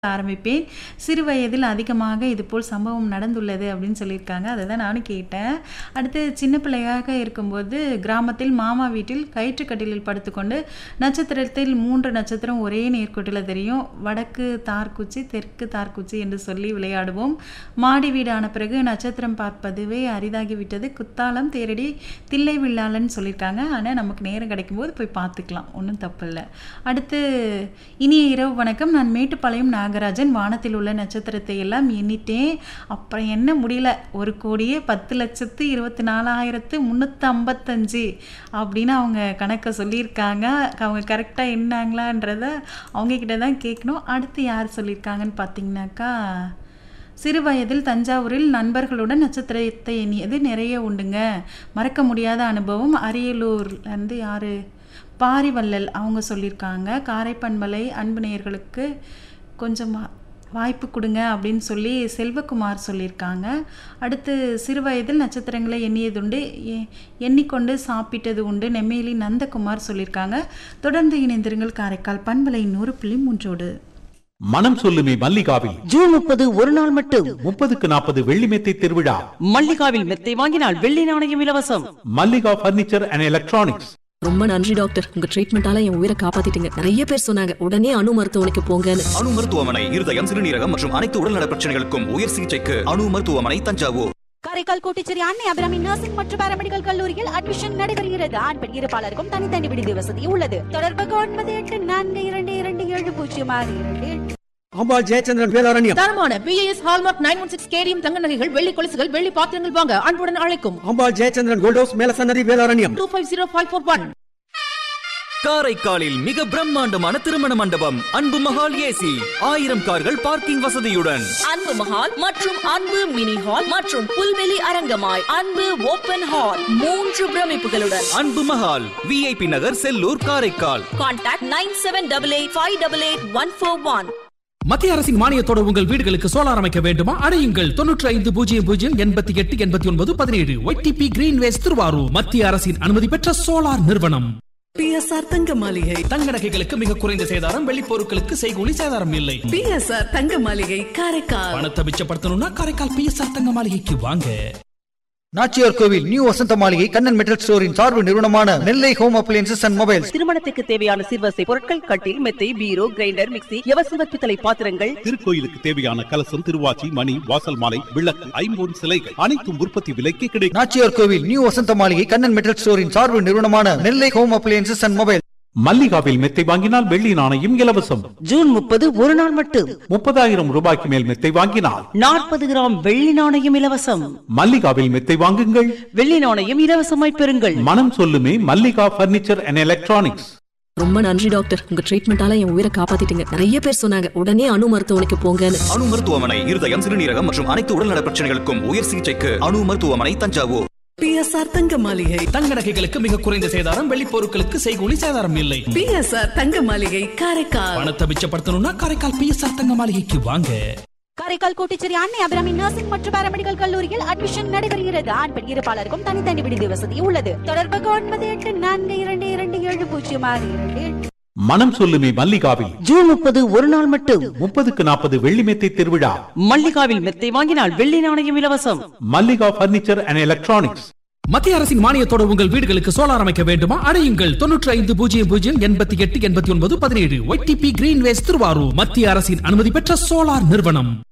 ஆரம்பிப்பேன். சிறு வயதில் அதிகமாக இதுபோல் சம்பவம் நடந்துள்ளது அப்படின்னு சொல்லியிருக்காங்க. அத தான் நானும் கேட்டேன். அடுத்து சின்ன பிள்ளையாக இருக்கும்போது கிராமத்தில் மாமா வீட்டில் கயிற்று கட்டிலில் படுத்துக்கொண்டு நட்சத்திரத்தில் 3 நட்சத்திரம் ஒரே நேர்கோட்டில தெரியும். வடக்கு தார்குச்சி, தெற்கு தார்குச்சி என்று சொல்லி விளையாடுவோம். மாடி வீடு ஆன பிறகு நட்சத்திரம் பார்ப்பதுவே அரிதாகிவிட்டது. குத்தாலம் தேரடி தில்லை வில்லாளன்னு சொல்லியிருக்காங்க. ஆனா நமக்கு நேரம் கிடைக்கும்போது போய் பார்த்துக்கலாம். ஒண்ணும் தப்பில்ல. அடுத்து இனிய இரவு வணக்கம். நான் மேட்டுப்பாளையம் நாகராஜன். வானத்தில் உள்ள நட்சத்திரத்தை எல்லாம் எண்ணிட்டேன். அப்புறம் எண்ண முடியல. 1,10,24,355 அப்படின்னு அவங்க கணக்க சொல்லியிருக்காங்க. அவங்க கரெக்ட்டா எண்ணாங்களான்றத அவங்க கிட்ட தான் கேட்கணும். அடுத்து யார் சொல்லியிருக்காங்கன்னு பார்த்தீங்கன்னாக்கா, சிறு வயதில் தஞ்சாவூரில் நண்பர்களுடன் நட்சத்திரத்தை எண்ணியது நிறைய உண்டுங்க. மறக்க முடியாத அனுபவம். அரியலூர்லேருந்து யாரு? பாரிவள்ளல் அவங்க சொல்லியிருக்காங்க. காரைப்பண்பலை அன்பு நேயர்களுக்கு கொஞ்சம் வா வாய்ப்பு குடுங்க அப்படின்னு சொல்லி செல்வகுமார் சொல்லியிருக்காங்க. அடுத்து சிறு வயதில் நட்சத்திரங்களை எண்ணியதுண்டு. எ எண்ணிக்கொண்டு சாப்பிட்டது உண்டு. நெம்மேலி நந்தகுமார் சொல்லியிருக்காங்க. தொடர்ந்து இணைந்திருங்கள் காரைக்கால் பண்பலை 100.3ஓடு. மனம் சொல்லுமே மல்லிகாவில் ஜூன் முப்பது ஒரு நாள் மட்டும் முப்பதுக்கு நாற்பது வெள்ளி மெத்தை திருவிழா மல்லிகாவில் மெத்தை வாங்கினால் வெள்ளி நாணயம் இலவசம் மல்லிகா பர்னிச்சர் அண்ட் எலக்ட்ரானிக்ஸ் ரொம்ப நன்றி டாக்டர் உங்க ட்ரீட்மெண்டால என் உயிரை காப்பாத்திட்டீங்க நிறைய பேர் சொன்னாங்க உடனே அணு மருத்துவமனைக்கு போங்கன்னு அணு மருத்துவமனை இருதயம் சிறுநீரகம் மற்றும் அனைத்து உடல்நல பிரச்சனைகளுக்கும் உயர் சிகிச்சைக்கு அணு மருத்துவமனை தஞ்சாவூர் காரைக்கால் கோட்டிச்சேரி அன்னை அபிராமி நர்சிங் மற்றும் பாராமெடிக்கல் கல்லூரியில் அட்மிஷன் நடைபெறுகிறது ஆண் பெண் இருப்பாளருக்கும் தனித்தனி விடுதி வசதி உள்ளது தொடர்புக்கு ஒன்பது எட்டு நான்கு இரண்டு இரண்டு ஏழு பூஜ்ஜியம் ஆறு இரண்டு எட்டு அம்பாள் ஜெயச்சந்திரன் வேலாரண்யம் தரமான BIS hallmark nine one six KDM தங்க நகைகள் வெள்ளி கொலுசுகள் வெள்ளி பாத்திரங்கள் வாங்க அன்புடன் அழைக்கும் Ambal Jayachandran gold house Melasannathi Velaranyam two five zero five four one காரைக்காலில் மிக பிரம்மாண்டமான திருமண மண்டபம் அன்பு மகால் ஏசி ஆயிரம் கார்கள் பார்க்கிங் வசதியுடன் அன்பு மஹால் மற்றும் அன்பு மினி ஹால் மற்றும் புல்வெளி அரங்கமாய் அன்பு ஓபன் ஹால் மூன்று பிரமிப்புகளுடன் Anbu Mahal VIP Nagar Sellur Karaikal contact nine seven double eight five double eight one four one மத்திய அரசின் மானியத்தோடு உங்கள் வீடுகளுக்கு சோலார் அமைக்க வேண்டுமா அடையுங்கள் தொன்னூற்றி ஐந்து பூஜ்ஜியம் பூஜ்ஜியம் எண்பத்தி எட்டு எண்பத்தி ஒன்பது பதினேழு ஒய்டிபி கிரீன்வேஸ் திருவாரூர் மத்திய அரசின் அனுமதி பெற்ற சோலார் நிறுவனம் பிஎஸ்ஆர் தங்க மாளிகை தங்க நகைகளுக்கு மிக குறைந்த சேதாரம் வெள்ளி பொருட்களுக்கு செய்கூலி சேதாரம் இல்லை பிஎஸ்ஆர் தங்க மாளிகை காரைக்கால் பணத்தை மிச்சப்படுத்தணும்னா காரைக்கால் பிஎஸ்ஆர் தங்க மாளிகைக்கு வாங்க நாச்சியார் கோவில் நியூ வசந்த மாளிகை கண்ணன் மெட்டல் ஸ்டோரின் சார்பு நிறுவனமான Nellai home appliances and mobiles திருமணத்துக்கு தேவையான சிறுவசை பொருட்கள் கட்டில் மெத்தை பீரோ கிரைண்டர் மிக்ஸி எவசந்த பித்தளை பாத்திரங்கள் திருக்கோயிலுக்கு தேவையான கலசம் திருவாச்சி மணி வாசல் மாலை விளக்கு ஐம்பொன் சிலைகள் அனைத்தும் உற்பத்தி விலைக்கு கிடைக்கும் நாச்சியார் கோவில் நியூ வசந்த மாளிகை கண்ணன் மெட்டல் ஸ்டோரின் சார்பு நிறுவனமான Nellai home appliances and mobile மல்லிகாவில் மெத்தை வாங்கினால் வெள்ளி நாணயம் இலவசம் ஜூன் முப்பது ஒரு நாள் மட்டும் முப்பதாயிரம் ரூபாய்க்கு மேல் மெத்தை வாங்கினால் நாற்பது கிராம் வெள்ளி நாணயம் இலவசம் மல்லிகாவில் மெத்தை வாங்குங்கள் வெள்ளி நாணயம் இலவசமாய் பெறுங்கள் மனம் சொல்லுமே மல்லிகா பர்னிச்சர் அண்ட் எலக்ட்ரானிக்ஸ் ரொம்ப நன்றி டாக்டர் உங்க ட்ரீட்மெண்டால என் உயிரை காப்பாத்திட்டீங்க நிறைய பேர் சொன்னாங்க உடனே அணு மருத்துவமனைக்கு போங்கன்னு அணு மருத்துவமனை இருதயம் சிறுநீரகம் மற்றும் அனைத்து உடல்நல பிரச்சனைகளுக்கும் உயர் சிகிச்சைக்கு அணு மருத்துவமனை தஞ்சாவூர் பிஎஸ்ஆர் தங்க மாளிகை தங்க நகைகளுக்கு மிக குறைந்த சேதாரம் வெள்ளி பொருட்களுக்கு செய்கூலி சேதாரம் இல்லை பிஎஸ்ஆர் தங்க மாளிகை காரைக்கால் பணத்தை மிச்சப்படுத்தணும்னா காரைக்கால் பிஎஸ்ஆர் தங்க மாளிகைக்கு வாங்க காரைக்கால் கோட்டிச்சேரி அன்னை அபிராமி நர்சிங் மற்றும் பாராமெடிக்கல் கல்லூரியில் அட்மிஷன் நடைபெறுகிறது ஆண் பெண் இருப்பாளருக்கும் தனித்தனி விடுதி வசதி உள்ளது தொடர்புக்கு ஒன்பது எட்டு நான்கு இரண்டு இரண்டு ஏழு பூஜ்ஜியம் ஆறு இரண்டு எட்டு மனம் சொல்லுமே மல்லிகாவில் ஜூன் முப்பது ஒரு நாள் மட்டும் முப்பதுக்கு நாற்பது வெள்ளி மெத்தை திருவிழா மல்லிகாவில் மெத்தை வாங்கினால் வெள்ளி நாணயம் இலவசம் மல்லிகா பர்னிச்சர் அண்ட் எலக்ட்ரானிக்ஸ் மத்திய அரசின் மானியத்தோடு உங்கள் வீடுகளுக்கு சோலார் அமைக்க வேண்டுமா அடையுங்கள் தொன்னூற்றி ஐந்து பூஜ்ஜியம் பூஜ்ஜியம் எண்பத்தி எட்டு எண்பத்தி ஒன்பது பதினேழு ஒய்டிபி கிரீன்வேஸ் திருவாரூர் மத்திய அரசின் அனுமதி பெற்ற சோலார் நிறுவனம்